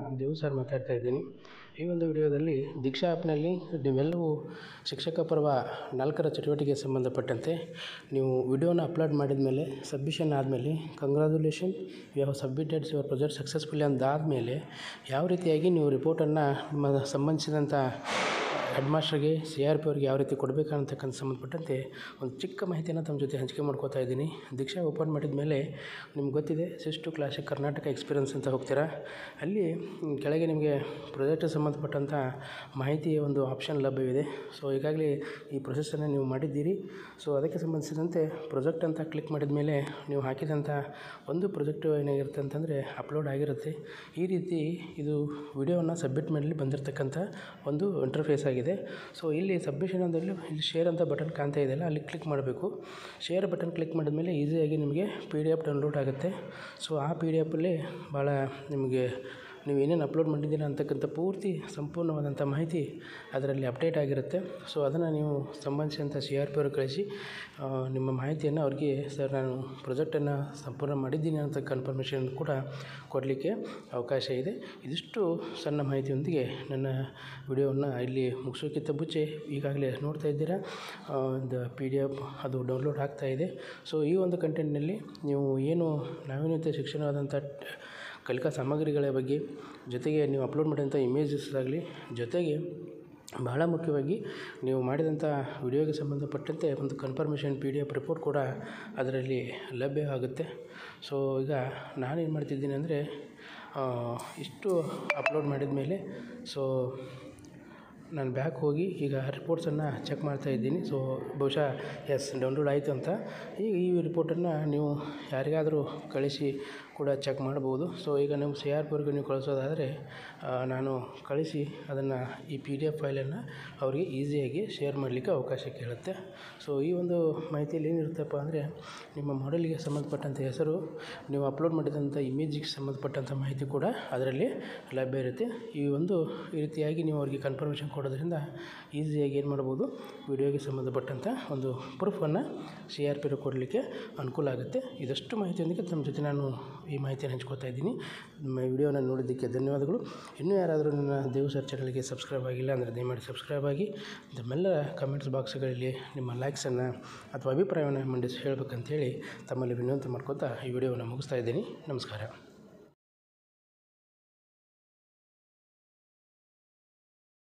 Devu sir ಮಾತಾಡ್ತಾ ಇದ್ದೀನಿ ಈ ಒಂದು ವಿಡಿಯೋದಲ್ಲಿ ದೀಕ್ಷಾ ಆ್ಯಪ್ನಲ್ಲಿ ನೀವೆಲ್ಲವೂ ಶಿಕ್ಷಕ ಪರ್ವ ನಾಲ್ಕರ ಚಟುವಟಿಕೆಗೆ ಸಂಬಂಧಪಟ್ಟಂತೆ ನೀವು ವಿಡಿಯೋನ ಅಪ್ಲೋಡ್ ಮಾಡಿದ ಮೇಲೆ ಸಬ್ಮಿಷನ್ ಆದಮೇಲೆ congratulation you have submitted your project successfully ಅಂದಾದಮೇಲೆ ಯಾವ ರೀತಿಯಾಗಿ ನೀವು ರಿಪೋರ್ಟನ್ನು ನಿಮ್ಮ ಸಂಬಂಧಿಸಿದಂಥ ಹೆಡ್ ಮಾಸ್ಟರ್ಗೆ ಸಿ ಆರ್ ಪಿ ಅವ್ರಿಗೆ ಯಾವ ರೀತಿ ಕೊಡಬೇಕನ್ನತಕ್ಕಂಥ ಸಂಬಂಧಪಟ್ಟಂತೆ ಒಂದು ಚಿಕ್ಕ ಮಾಹಿತಿಯನ್ನು ತಮ್ಮ ಜೊತೆ ಹಂಚಿಕೆ ಮಾಡ್ಕೋತಾ ಇದ್ದೀನಿ ದೀಕ್ಷಾ ಓಪನ್ ಮಾಡಿದ ಮೇಲೆ ನಿಮ್ಗೆ ಗೊತ್ತಿದೆ ಸಿಸ್ಟು ಕ್ಲಾಸಿಕ್ ಕರ್ನಾಟಕ ಎಕ್ಸ್ಪೀರಿಯನ್ಸ್ ಅಂತ ಹೋಗ್ತೀರಾ ಅಲ್ಲಿ ಮ್, ಕೆಳಗೆ ನಿಮಗೆ ಪ್ರಾಜೆಕ್ಟಿಗೆ ಸಂಬಂಧಪಟ್ಟಂಥ ಮಾಹಿತಿಯ ಒಂದು ಆಪ್ಷನ್ ಲಭ್ಯವಿದೆ ಸೊ ಈಗಾಗಲೇ ಈ ಪ್ರೊಸೆಸನ್ನು ನೀವು ಮಾಡಿದ್ದೀರಿ ಸೊ ಅದಕ್ಕೆ ಸಂಬಂಧಿಸಿದಂತೆ ಪ್ರಾಜೆಕ್ಟ್ ಅಂತ ಕ್ಲಿಕ್ ಮಾಡಿದ ಮೇಲೆ ನೀವು ಹಾಕಿದಂಥ ಒಂದು ಪ್ರಾಜೆಕ್ಟು ಏನಾಗಿರುತ್ತೆ ಅಂತಂದರೆ ಅಪ್ಲೋಡ್ ಆಗಿರುತ್ತೆ ಈ ರೀತಿ ಇದು ವಿಡಿಯೋವನ್ನು ಸಬ್ಮಿಟ್ ಮಾಡಲಿ ಬಂದಿರತಕ್ಕಂಥ ಒಂದು ಇಂಟರ್ಫೇಸ್ ಆಗಿದೆ ಸೊ ಇಲ್ಲಿ ಸಬ್ಮಿಷನ್ ಅಂದಲ್ಲಿ ಇಲ್ಲಿ ಶೇರ್ ಅಂತ ಬಟನ್ ಕಾಣ್ತಾ ಇದೆಯಲ್ಲ ಅಲ್ಲಿ ಕ್ಲಿಕ್ ಮಾಡಬೇಕು ಶೇರ್ ಬಟನ್ ಕ್ಲಿಕ್ ಮಾಡಿದ್ಮೇಲೆ ಈಸಿಯಾಗಿ ನಿಮಗೆ ಪಿ ಡಿ ಎಫ್ ಡೌನ್ಲೋಡ್ ಆಗುತ್ತೆ ಸೊ ಆ ಪಿ ಡಿ ಎಫಲ್ಲಿ ಭಾಳ ನಿಮಗೆ ನೀವು ಏನೇನು ಅಪ್ಲೋಡ್ ಮಾಡಿದ್ದೀರಾ ಅಂತಕ್ಕಂಥ ಪೂರ್ತಿ ಸಂಪೂರ್ಣವಾದಂಥ ಮಾಹಿತಿ ಅದರಲ್ಲಿ ಅಪ್ಡೇಟ್ ಆಗಿರುತ್ತೆ ಸೊ ಅದನ್ನು ನೀವು ಸಂಬಂಧಿಸಿದಂಥ ಸಿ ಆರ್ ಪಿ ಅವ್ರಿಗೆ ಕಳಿಸಿ ಆ, ನಿಮ್ಮ ಮಾಹಿತಿಯನ್ನು ಅವ್ರಿಗೆ ಸರ್ ನಾನು ಪ್ರಾಜೆಕ್ಟನ್ನು ಸಂಪೂರ್ಣ ಮಾಡಿದ್ದೀನಿ ಅಂತ ಕನ್ಫರ್ಮೇಷನ್ ಕೂಡ ಕೊಡಲಿಕ್ಕೆ ಅವಕಾಶ ಇದೆ ಇದಿಷ್ಟು ಸಣ್ಣ ಮಾಹಿತಿಯೊಂದಿಗೆ ನನ್ನ ವಿಡಿಯೋವನ್ನು ಇಲ್ಲಿ ಮುಗಿಸೋಕ್ಕಿಂತ ಮುಂಚೆ ಈಗಾಗಲೇ ನೋಡ್ತಾ ಇದ್ದೀರಾ ದ ಪಿ ಡಿ ಎಫ್ ಅದು ಡೌನ್ಲೋಡ್ ಆಗ್ತಾ ಇದೆ ಸೊ ಈ ಒಂದು ಕಂಟೆಂಟ್ನಲ್ಲಿ ನೀವು ಏನು ನಾವೀನ್ಯತೆ ಶಿಕ್ಷಣವಾದಂಥ ಕಲಿಕಾ ಸಾಮಗ್ರಿಗಳ ಬಗ್ಗೆ ಜೊತೆಗೆ ನೀವು ಅಪ್ಲೋಡ್ ಮಾಡಿದಂಥ ಇಮೇಜಸ್ ಆಗಲಿ ಜೊತೆಗೆ ಬಹಳ ಮುಖ್ಯವಾಗಿ ನೀವು ಮಾಡಿದಂಥ ವಿಡಿಯೋಗೆ ಸಂಬಂಧಪಟ್ಟಂತೆ ಒಂದು confirmation P D F report ಕೂಡ ಅದರಲ್ಲಿ ಲಭ್ಯ ಆಗುತ್ತೆ ಸೊ ಈಗ ನಾನೇನು ಮಾಡ್ತಿದ್ದೀನಿ ಅಂದರೆ ಇಷ್ಟು ಅಪ್ಲೋಡ್ ಮಾಡಿದ ಮೇಲೆ ಸೊ ನಾನು ಬ್ಯಾಕ್ ಹೋಗಿ ಈಗ ರಿಪೋರ್ಟ್ಸನ್ನು ಚೆಕ್ ಮಾಡ್ತಾ ಇದ್ದೀನಿ ಸೊ ಬಹುಶಃ ಎಸ್ ಡೌನ್ಲೋಡ್ ಆಯಿತು ಅಂತ ಈಗ ಈ ರಿಪೋರ್ಟನ್ನು ನೀವು ಯಾರಿಗಾದರೂ ಕಳಿಸಿ ಕೂಡ ಚೆಕ್ ಮಾಡ್ಬೋದು ಸೊ ಈಗ ನಿಮ್ಮ ಸಿ ಆರ್ ಪಿ ಅವ್ರಿಗೆ ನೀವು ಕಳಿಸೋದಾದರೆ ಆ, ನಾನು ಕಳಿಸಿ ಅದನ್ನು ಈ ಪಿ ಡಿ ಎಫ್ ಫೈಲನ್ನು ಅವರಿಗೆ ಈಸಿಯಾಗಿ ಶೇರ್ ಮಾಡಲಿಕ್ಕೆ ಅವಕಾಶ ಕೇಳುತ್ತೆ ಸೊ ಈ ಒಂದು ಮಾಹಿತಿಯಲ್ಲಿ ಏನಿರುತ್ತಪ್ಪ ಅಂದರೆ ನಿಮ್ಮ ಮಾಡೆಲ್ಗೆ ಸಂಬಂಧಪಟ್ಟಂಥ ಹೆಸರು ನೀವು ಅಪ್ಲೋಡ್ ಮಾಡಿದಂಥ ಇಮೇಜಿಗೆ ಸಂಬಂಧಪಟ್ಟಂಥ ಮಾಹಿತಿ ಕೂಡ ಅದರಲ್ಲಿ ಲಭ್ಯ ಇರುತ್ತೆ ಈ ಒಂದು ಈ ರೀತಿಯಾಗಿ ನೀವು ಅವರಿಗೆ ಕನ್ಫರ್ಮೇಷನ್ ಕೊಡೋದ್ರಿಂದ ಈಸಿಯಾಗಿ ಏನು ಮಾಡ್ಬೋದು ವಿಡಿಯೋಗೆ ಸಂಬಂಧಪಟ್ಟಂಥ ಒಂದು ಪ್ರೂಫನ್ನು ಸಿ ಆರ್ ಪಿ ಕೊಡಲಿಕ್ಕೆ ಅನುಕೂಲ ಆಗುತ್ತೆ ಇದಷ್ಟು ಮಾಹಿತಿಯೊಂದಿಗೆ ತಮ್ಮ ಜೊತೆ ನಾನು ಈ ಮಾಹಿತಿಯನ್ನು ಹಂಚ್ಕೋತಾ ಇದ್ದೀನಿ ನಿಮ್ಮ ವಿಡಿಯೋನ ನೋಡಿದ್ದಕ್ಕೆ ಧನ್ಯವಾದಗಳು ಇನ್ನೂ ಯಾರಾದರೂ ನನ್ನ ದೇವ್ ಸರ್ ಚಾನಲ್ಗೆ ಸಬ್ಸ್ಕ್ರೈಬ್ ಆಗಿಲ್ಲ ಅಂದರೆ ದಯಮಾಡಿ ಸಬ್ಸ್ಕ್ರೈಬ್ ಆಗಿ ನಮ್ಮೆಲ್ಲ ಕಮೆಂಟ್ಸ್ ಬಾಕ್ಸ್ಗಳಲ್ಲಿ ನಿಮ್ಮ ಲೈಕ್ಸನ್ನು ಅಥವಾ ಅಭಿಪ್ರಾಯವನ್ನು ಮಂಡಿಸಿ ಹೇಳಬೇಕಂತೇಳಿ ತಮ್ಮಲ್ಲಿ ವಿನಂತಿ ಮಾಡ್ಕೊತಾ ಈ ವಿಡಿಯೋವನ್ನು ಮುಗಿಸ್ತಾ ಇದ್ದೀನಿ ನಮಸ್ಕಾರ